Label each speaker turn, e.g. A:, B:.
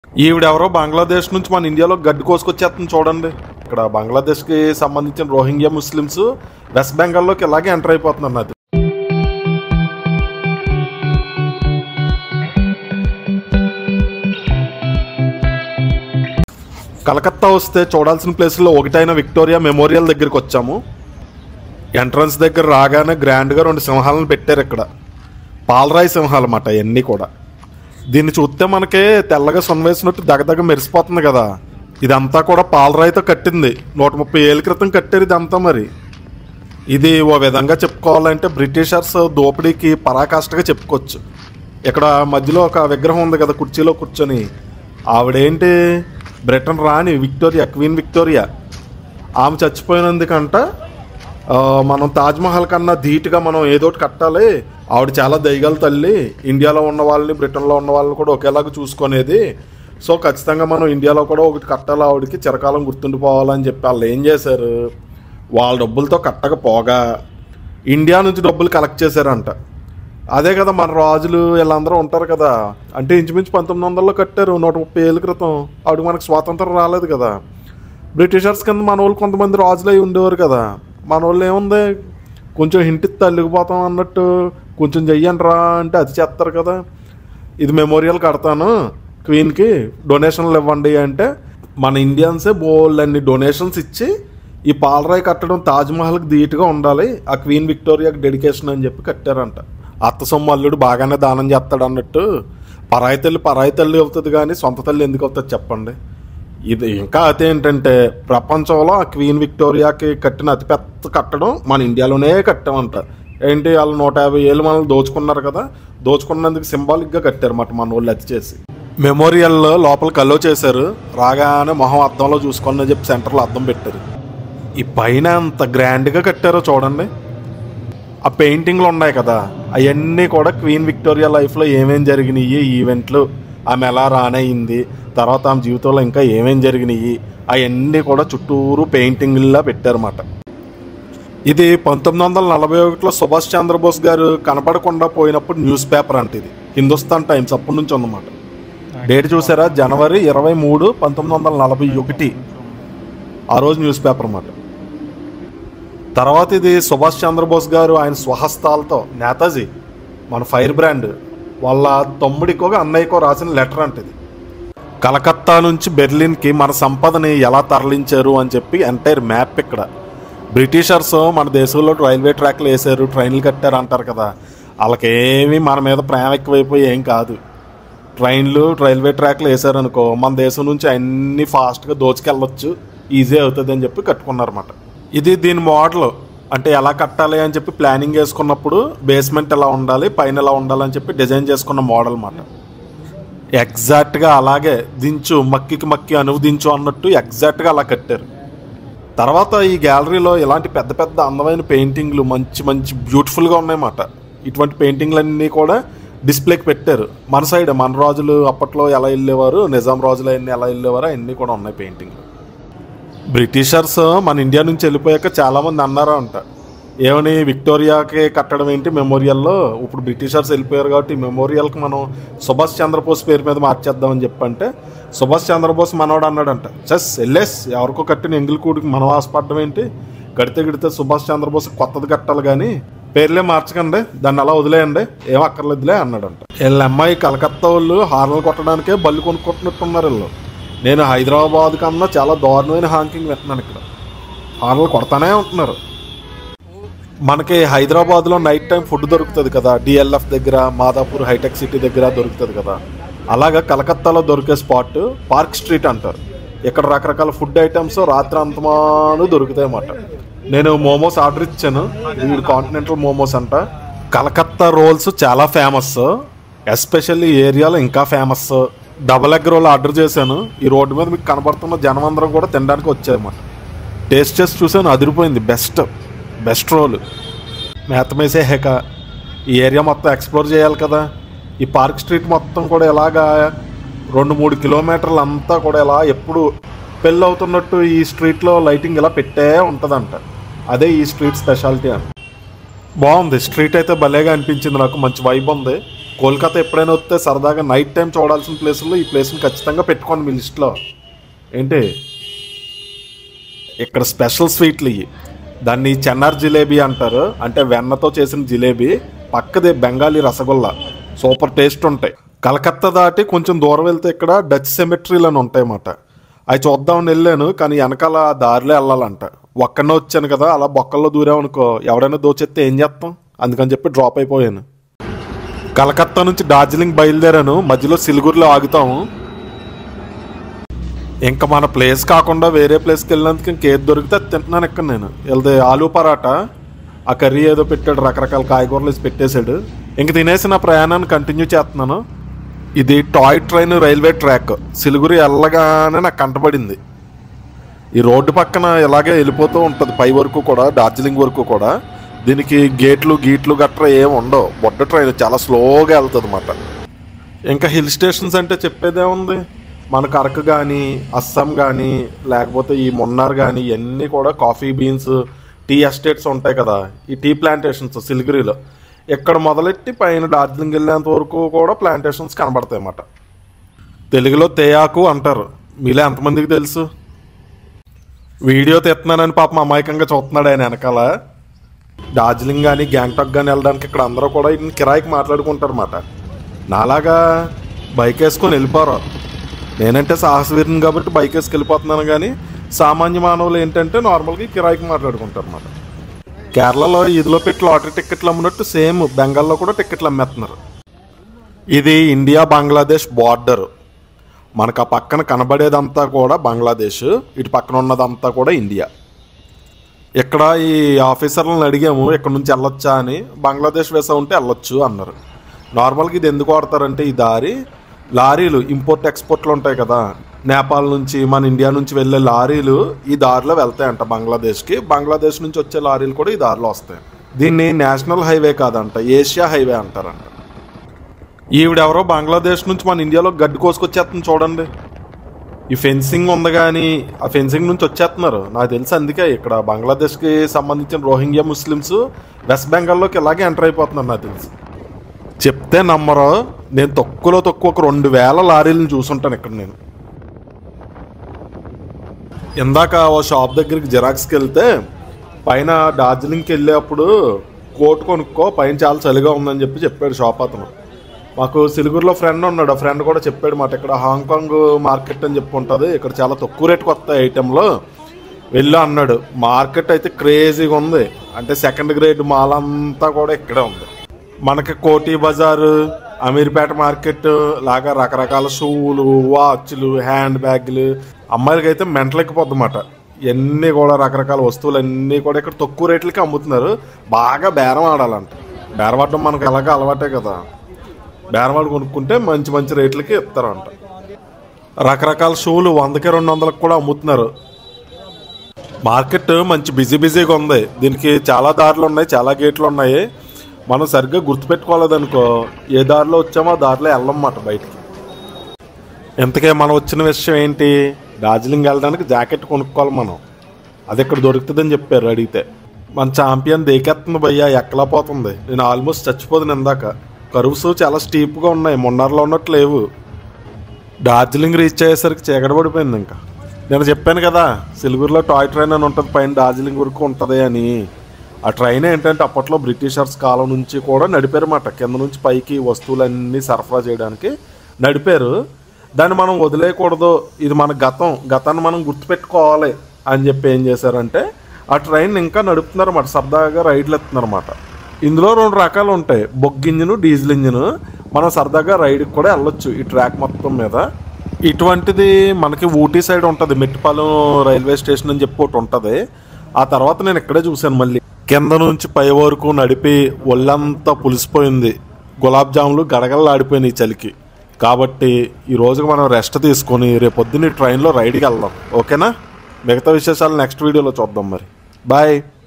A: ఈవిడెవరో బంగ్లాదేశ్ నుంచి మన ఇండియాలో గడ్డి కోసుకొచ్చేస్తుంది చూడండి ఇక్కడ బంగ్లాదేశ్కి సంబంధించిన రోహింగ్యా ముస్లిమ్స్ వెస్ట్ బెంగాల్లోకి ఇలాగే ఎంటర్ అయిపోతున్నారు అది కలకత్తా వస్తే చూడాల్సిన ప్లేస్లో ఒకటైన విక్టోరియా మెమోరియల్ దగ్గరికి వచ్చాము ఎంట్రన్స్ దగ్గర రాగానే గ్రాండ్గా రెండు సింహాలను పెట్టారు ఇక్కడ పాలరాయి సింహాలు అన్నమాట ఇవన్నీ కూడా దీన్ని చూస్తే మనకి తెల్లగా సొన్వేసినట్టు దగదగ మెరిసిపోతుంది కదా ఇదంతా కూడా పాలరాయితో కట్టింది నూట ముప్పై ఏళ్ళ క్రితం కట్టారు ఇదంతా మరి ఇది ఓ విధంగా చెప్పుకోవాలంటే బ్రిటిషర్స్ దోపిడీకి పరాకాష్ఠగా చెప్పుకోవచ్చు ఇక్కడ మధ్యలో ఒక విగ్రహం ఉంది కదా కుర్చీలో కూర్చొని ఆవిడేంటి బ్రిటన్ రాణి విక్టోరియా క్వీన్ విక్టోరియా ఆమె చచ్చిపోయినందుకంట ఆ, మనం తాజ్మహల్ కన్నా ధీటుగా మనం ఏదోటి కట్టాలి ఆవిడ చాలా దయగల తల్లి ఇండియాలో ఉన్న వాళ్ళని బ్రిటన్లో ఉన్న వాళ్ళని కూడా ఒకేలాగా చూసుకునేది సో ఖచ్చితంగా మనం ఇండియాలో కూడా ఒకటి కట్టాలి ఆవిడకి చిరకాలం గుర్తుండిపోవాలని చెప్పి వాళ్ళు ఏం చేశారు వాళ్ళ డబ్బులతో కట్టకపోగా ఇండియా నుంచి డబ్బులు కలెక్ట్ చేశారంట అదే కదా మన రాజులు వీళ్ళందరూ ఉంటారు కదా అంటే ఇంచుమించు పంతొమ్మిది వందల్లో కట్టారు నూట ముప్పై ఏళ్ళ క్రితం ఆవిడకి మనకు స్వాతంత్రం రాలేదు కదా బ్రిటిషర్స్ కింద మన వాళ్ళు కొంతమంది రాజులు అయి ఉండేవారు కదా మన వాళ్ళు ఏముంది కొంచెం హింట్ ఇస్తే అల్లుకుపోతాం అన్నట్టు కొంచెం చెయ్యండి రా అంటే అది చేస్తారు కదా ఇది మెమోరియల్ కడతాను క్వీన్కి డొనేషన్లు ఇవ్వండి అంటే మన ఇండియన్సే బోల్డ్ అన్ని డొనేషన్స్ ఇచ్చి ఈ పాలరాయి కట్టడం తాజ్మహల్కి ధీటుగా ఉండాలి ఆ క్వీన్ విక్టోరియాకి డెడికేషన్ అని చెప్పి కట్టారంట అత్త సొమ్ము అల్లుడు బాగానే దానం చేస్తాడు అన్నట్టు పరాయి తల్లి పరాయి తల్లి అవుతుంది కానీ సొంత తల్లి ఎందుకు అవుతుంది చెప్పండి ఇది ఇంకా అదే ఏంటంటే ప్రపంచంలో ఆ క్వీన్ విక్టోరియాకి కట్టిన అతిపెద్ద కట్టడం మన ఇండియాలోనే కట్టామంట ఏంటి వాళ్ళు నూట యాభై ఏళ్ళు మనల్ని దోచుకున్నారు కదా దోచుకున్నందుకు సింబాలిక్గా కట్టారు మాట మన వాళ్ళు అతి చేసి మెమోరియల్లో లోపల కల్లో చేశారు రాగానే మొహం అద్దంలో చూసుకొని చెప్పి సెంటర్లో అద్దం పెట్టారు ఈ పైన అంత గ్రాండ్గా కట్టారో చూడండి ఆ పెయింటింగ్లు ఉన్నాయి కదా అవన్నీ కూడా క్వీన్ విక్టోరియా లైఫ్లో ఏమేం జరిగినాయి ఈవెంట్లు ఆమె ఎలా రానయ్యింది తర్వాత ఆమె జీవితంలో ఇంకా ఏమేం జరిగినాయి అవన్నీ కూడా చుట్టూరు పెయింటింగ్లా పెట్టారన్నమాట ఇది పంతొమ్మిది వందల నలభై ఒకటిలో సుభాష్ చంద్రబోస్ గారు కనపడకుండా పోయినప్పుడు న్యూస్ పేపర్ అంటే ఇది హిందుస్థాన్ టైమ్స్ అప్పటి నుంచి ఉందన్నమాట డేట్ చూసారా జనవరి ఇరవై మూడు పంతొమ్మిది వందల నలభై ఒకటి ఆ రోజు న్యూస్ పేపర్ అన్నమాట తర్వాత ఇది సుభాష్ చంద్రబోస్ గారు ఆయన స్వహస్తాలతో నేతాజీ మన ఫైర్ బ్రాండ్ వాళ్ళ తమ్ముడికో అన్నయ్యకో రాసిన లెటర్ అంటే ఇది కలకత్తా నుంచి బెర్లిన్కి మన సంపదని ఎలా తరలించారు అని చెప్పి ఎంటైర్ మ్యాప్ ఇక్కడ బ్రిటిషర్స్ మన దేశంలో రైల్వే ట్రాక్లు వేసారు ట్రైన్లు కట్టారు అంటారు కదా వాళ్ళకేమీ మన మీద ప్రేమ ఎక్కువైపోయి ఏం కాదు ట్రైన్లు రైల్వే ట్రాక్లు వేసారనుకో మన దేశం నుంచి అన్ని ఫాస్ట్గా దోచుకెళ్ళొచ్చు ఈజీ అవుతుంది అని చెప్పి కట్టుకున్నారన్నమాట ఇది దీని మోడల్ అంటే ఎలా కట్టాలి అని చెప్పి ప్లానింగ్ వేసుకున్నప్పుడు బేస్మెంట్ ఎలా ఉండాలి పైన ఎలా ఉండాలి అని చెప్పి డిజైన్ చేసుకున్న మోడల్ అన్నమాట ఎగ్జాక్ట్గా అలాగే దించు మక్కికి మక్కి అనువు దించు అన్నట్టు ఎగ్జాక్ట్గా అలా కట్టారు తర్వాత ఈ గ్యాలరీలో ఇలాంటి పెద్ద పెద్ద అందమైన పెయింటింగ్లు మంచి మంచి బ్యూటిఫుల్గా ఉన్నాయన్నమాట ఇటువంటి పెయింటింగ్లన్నీ కూడా డిస్ప్లేకి పెట్టారు మన సైడ్ మన రాజులు అప్పట్లో ఎలా వెళ్ళేవారు నిజాం రాజులు అన్నీ ఎలా వెళ్ళేవారు అన్నీ కూడా ఉన్నాయి పెయింటింగ్లు బ్రిటిషర్స్ మన ఇండియా నుంచి వెళ్ళిపోయాక చాలామంది అన్నారు అంట ఏమని విక్టోరియాకి కట్టడం ఏంటి మెమోరియల్లో ఇప్పుడు బ్రిటిషర్స్ వెళ్ళిపోయారు కాబట్టి ఈ మెమోరియల్కి మనం సుభాష్ చంద్రబోస్ పేరు మీద మార్చేద్దామని చెప్పంటే సుభాష్ చంద్రబోస్ మనోడు అన్నాడంట చస్ ఎల్లేస్ ఎవరికో కట్టిన ఎంగిలికూడికి మనం ఆశపడడం ఏంటి గడితే గడితే సుభాష్ చంద్రబోస్ కొత్తది కట్టాలి కానీ పేర్లే మార్చకండి దాన్ని అలా వదిలేయండి ఏం అక్కర్లేదులే అన్నాడంట వీళ్ళ అమ్మాయి కలకత్తా వాళ్ళు హార్న్లు కొట్టడానికే బళ్ళు కొనుక్కుంటున్నట్టున్నారు వీళ్ళు నేను హైదరాబాద్ కన్నా చాలా దారుణమైన హాంకింగ్ వింటున్నాను ఇక్కడ హార్న్లు కొడతానే ఉంటున్నారు మనకి హైదరాబాద్లో నైట్ టైం ఫుడ్ దొరుకుతుంది కదా డిఎల్ఎఫ్ దగ్గర మాదాపూర్ హైటెక్ సిటీ దగ్గర దొరుకుతుంది కదా అలాగా కలకత్తాలో దొరికే స్పాట్ పార్క్ స్ట్రీట్ అంటారు ఇక్కడ రకరకాల ఫుడ్ ఐటమ్స్ రాత్రి అంతమాను దొరుకుతాయి అన్నమాట నేను మోమోస్ ఆర్డర్ ఇచ్చాను వీడు కాంటినెంటల్ మోమోస్ అంట కలకత్తా రోల్స్ చాలా ఫేమస్ ఎస్పెషల్లీ ఈ ఏరియాలో ఇంకా famous double egg roll order చేశాను ఈ రోడ్డు మీద మీకు కనబడుతున్న జనం అందరం కూడా తినడానికి వచ్చాయన్నమాట టేస్ట్ చేసి చూసాను అదిరిపోయింది బెస్ట్ బెస్ట్ రోల్ మేతమేసే హెక ఈ ఏరియా మొత్తం ఎక్స్ప్లోర్ చేయాలి కదా ఈ పార్క్ స్ట్రీట్ మొత్తం కూడా ఇలాగా రెండు మూడు కిలోమీటర్లు అంతా కూడా ఇలా ఎప్పుడు పెళ్ళి అవుతున్నట్టు ఈ స్ట్రీట్లో లైటింగ్ ఇలా పెట్టే ఉంటుందంట అదే ఈ స్ట్రీట్ స్పెషాలిటీ అని బాగుంది స్ట్రీట్ అయితే భలేగా అనిపించింది నాకు మంచి వైబ్ ఉంది కోల్కతా ఎప్పుడైనా వస్తే సరదాగా నైట్ టైం చూడాల్సిన ప్లేసుల్లో ఈ ప్లేస్ని ఖచ్చితంగా పెట్టుకోండి మీ లిస్ట్లో ఏంటి ఇక్కడ స్పెషల్ స్వీట్లు ఇవి దాన్ని చెన్నార్ జిలేబీ అంటారు అంటే వెన్నతో చేసిన జిలేబీ పక్కదే బెంగాలీ రసగుల్లా సూపర్ టేస్ట్ ఉంటాయి కలకత్తా దాటి కొంచెం దూరం వెళ్తే ఇక్కడ డచ్ సెమెట్రీలు అని ఉంటాయన్నమాట అవి చూద్దామని వెళ్ళాను కానీ వెనకాల ఆ దారిలో వెళ్ళాలంట ఒక్కనే వచ్చాను కదా అలా బొక్కల్లో దూరామనుకో ఎవడైనా దోచెత్తే ఏం చేస్తాం అందుకని చెప్పి డ్రాప్ అయిపోయాను కలకత్తా నుంచి డార్జిలింగ్ బయలుదేరాను మధ్యలో సిలిగురిలో ఆగుతాము ఇంకా మన ప్లేస్ కాకుండా వేరే ప్లేస్కి వెళ్ళినందుకు ఇంకేది దొరికితే అది తింటున్నాను ఇక్కడ నేను వెళ్తే ఆలూ పరాటా ఆ కర్రీ ఏదో పెట్టాడు రకరకాల కాయగూరలు వేసి పెట్టేశాడు ఇంక తినేసి నా ప్రయాణాన్ని కంటిన్యూ చేస్తున్నాను ఇది toy train railway track Siliguri వెళ్ళగానే నాకు కంటపడింది ఈ రోడ్డు పక్కన ఇలాగే వెళ్ళిపోతూ ఉంటుంది పై వరకు కూడా డార్జిలింగ్ వరకు కూడా దీనికి గేట్లు గీట్లు గట్రా ఏమి ఉండవు బొడ్డ ట్రైన్ చాలా స్లోగా వెళ్తుంది అన్నమాట ఇంకా హిల్ స్టేషన్స్ అంటే చెప్పేదేముంది మనకు అరకు కానీ అస్సాం కానీ లేకపోతే ఈ మున్నార్ కానీ ఇవన్నీ కూడా కాఫీ బీన్స్ టీ ఎస్టేట్స్ ఉంటాయి కదా ఈ టీ ప్లాంటేషన్స్ సిలిగురిలో ఇక్కడ మొదలెట్టి పైన డార్జిలింగ్ వెళ్ళేంత వరకు కూడా ప్లాంటేషన్స్ కనబడతాయి అన్నమాట తెలుగులో తేయాకు అంటారు మీలో ఎంతమందికి తెలుసు వీడియో తీస్తున్నానని పాపం అమాయకంగా చూస్తున్నాడు ఆయన వెనకాల డార్జిలింగ్ కానీ గ్యాంగ్టాక్ కానీ వెళ్ళడానికి ఇక్కడ అందరూ కూడా ఇన్ని కిరాయికి మాట్లాడుకుంటారు అన్నమాట నాలాగా బైక్ వేసుకొని వెళ్ళిపోరు నేనంటే సాహసవీరుని కాబట్టి బైక్ వేసుకు వెళ్ళిపోతున్నాను కానీ సామాన్య మానవులు ఏంటంటే నార్మల్గా ఈ కిరాయికి మాట్లాడుకుంటారు అన్నమాట కేరళలో ఇదిలో పెట్టి లాటరీ టికెట్లు అమ్మినట్టు సేమ్ బెంగాల్లో కూడా టికెట్లు అమ్మేస్తున్నారు ఇది ఇండియా బంగ్లాదేశ్ బార్డర్ మనకు ఆ పక్కన కనబడేదంతా కూడా బంగ్లాదేశ్ ఇటు పక్కన ఉన్నదంతా కూడా ఇండియా ఇక్కడ ఈ ఆఫీసర్లను అడిగాము ఇక్కడ నుంచి వెళ్ళొచ్చా అని బంగ్లాదేశ్ వేసా ఉంటే వెళ్ళొచ్చు అన్నారు నార్మల్గా ఇది ఎందుకు వాడతారంటే ఈ దారి లారీలు ఇంపోర్ట్ ఎక్స్పోర్ట్లు ఉంటాయి కదా నేపాల్ నుంచి మన ఇండియా నుంచి వెళ్ళే లారీలు ఈ దారిలో వెళ్తాయంట బంగ్లాదేశ్కి బంగ్లాదేశ్ నుంచి వచ్చే లారీలు కూడా ఈ దారిలో వస్తాయి దీన్ని నేషనల్ హైవే కాదంట ఏషియా హైవే అంటారంట ఈవిడెవరో బంగ్లాదేశ్ నుంచి మన ఇండియాలో గడ్డి కోసుకొచ్చేస్తుంది చూడండి ఈ ఫెన్సింగ్ ఉంది కానీ ఆ ఫెన్సింగ్ నుంచి వచ్చేస్తున్నారు నాకు తెలిసి అందుకే ఇక్కడ బంగ్లాదేశ్కి సంబంధించిన రోహింగ్యా ముస్లిమ్స్ వెస్ట్ బెంగాల్లోకి ఇలాగే ఎంటర్ అయిపోతున్నారు నాకు తెలిసి చెప్తే నమ్మరు నేను తక్కువలో తక్కువ ఒక రెండు వేల లారీలను చూసుంటాను ఇక్కడ నేను ఇందాక ఓ షాప్ దగ్గరికి జిరాక్స్కి వెళ్తే పైన డార్జిలింగ్కి వెళ్ళేప్పుడు కోట్ కొనుక్కో పైన చాలా చలిగా ఉందని చెప్పి చెప్పాడు షాప్ అతను మాకు సిలిగురిలో ఫ్రెండ్ ఉన్నాడు ఆ ఫ్రెండ్ కూడా చెప్పాడు మాట ఇక్కడ హాంకాంగ్ మార్కెట్ అని చెప్పి ఉంటుంది ఇక్కడ చాలా తక్కువ రేటుకి వస్తాయి ఐటెంలో వెళ్ళి అన్నాడు మార్కెట్ అయితే క్రేజీగా ఉంది అంటే సెకండ్ గ్రేడ్ మాల్ అంతా కూడా ఇక్కడే ఉంది మనకి కోటి బజారు అమీర్పేట మార్కెట్ లాగా రకరకాల షూలు వాచ్లు హ్యాండ్ బ్యాగ్లు అమ్మాయిలకి అయితే మెంటలెక్కిపోద్దన్నమాట ఇవన్నీ కూడా రకరకాల వస్తువులు అన్నీ కూడా ఇక్కడ తక్కువ రేట్లకి అమ్ముతున్నారు బాగా బేరం ఆడాలంట బేరం ఆడడం మనకు ఎలాగో అలవాటే కదా బేరం ఆడి కొనుక్కుంటే మంచి మంచి రేట్లకి ఇస్తారంట రకరకాల షూలు వందకి రెండు వందలకు కూడా అమ్ముతున్నారు మార్కెట్ మంచి బిజీ బిజీగా ఉంది దీనికి చాలా దారులు ఉన్నాయి చాలా గేట్లు ఉన్నాయి మనం సరిగ్గా గుర్తుపెట్టుకోలేదనుకో ఏ దారిలో వచ్చామో ఆ దారిలో వెళ్ళమాట బయటికి ఇంతకే మనం వచ్చిన విషయం ఏంటి డార్జిలింగ్ వెళ్ళడానికి జాకెట్ కొనుక్కోవాలి మనం అది ఇక్కడ దొరుకుతుందని చెప్పారు అడిగితే మన ఛాంపియన్ దేకెత్తుంది భయ్యా ఎక్కలా పోతుంది నేను ఆల్మోస్ట్ చచ్చిపోతుంది ఇందాక కరువుస్ చాలా స్టీప్గా ఉన్నాయి మొన్నర్లో ఉన్నట్టు లేవు డార్జిలింగ్ రీచ్ అయ్యేసరికి చీకటి పడిపోయింది ఇంకా నేను చెప్పాను కదా సిలిగురిలో టాయ్ ట్రైన్ అని ఉంటుంది పైన డార్జిలింగ్ వరకు ఉంటుంది అని ఆ ట్రైన్ ఏంటంటే అప్పట్లో బ్రిటిషర్స్ కాలం నుంచి కూడా నడిపారన్నమాట కింద నుంచి పైకి వస్తువులన్నీ సరఫరా చేయడానికి నడిపారు దాన్ని మనం వదిలేయకూడదు ఇది మన గతం గతాన్ని మనం గుర్తుపెట్టుకోవాలి అని చెప్పి ఏం చేశారంటే ఆ ట్రైన్ ఇంకా నడుపుతున్నారు అన్నమాట సరదాగా రైడ్లు ఎత్తున్నారు అన్నమాట ఇందులో రెండు రకాలు ఉంటాయి బొగ్గు ఇంజిన్ డీజిల్ ఇంజిన్ మనం సరదాగా రైడ్కి కూడా వెళ్ళొచ్చు ఈ ట్రాక్ మొత్తం మీద ఇటువంటిది మనకి ఊటీ సైడ్ ఉంటుంది మెట్టిపాలెం రైల్వే స్టేషన్ అని చెప్పి ఒకటి ఉంటుంది ఆ తర్వాత నేను ఇక్కడే చూశాను మళ్ళీ కింద నుంచి పై వరకు నడిపి ఒళ్ళంతా పులిసిపోయింది గులాబ్ జాములు గడగడలాడిపోయినాయి ఈ చలికి కాబట్టి ఈ రోజుకి మనం రెస్ట్ తీసుకొని రేపొద్దున ఈ ట్రైన్లో రైడ్కి వెళ్దాం ఓకేనా మిగతా విశేషాలు నెక్స్ట్ వీడియోలో చూద్దాం మరి బాయ్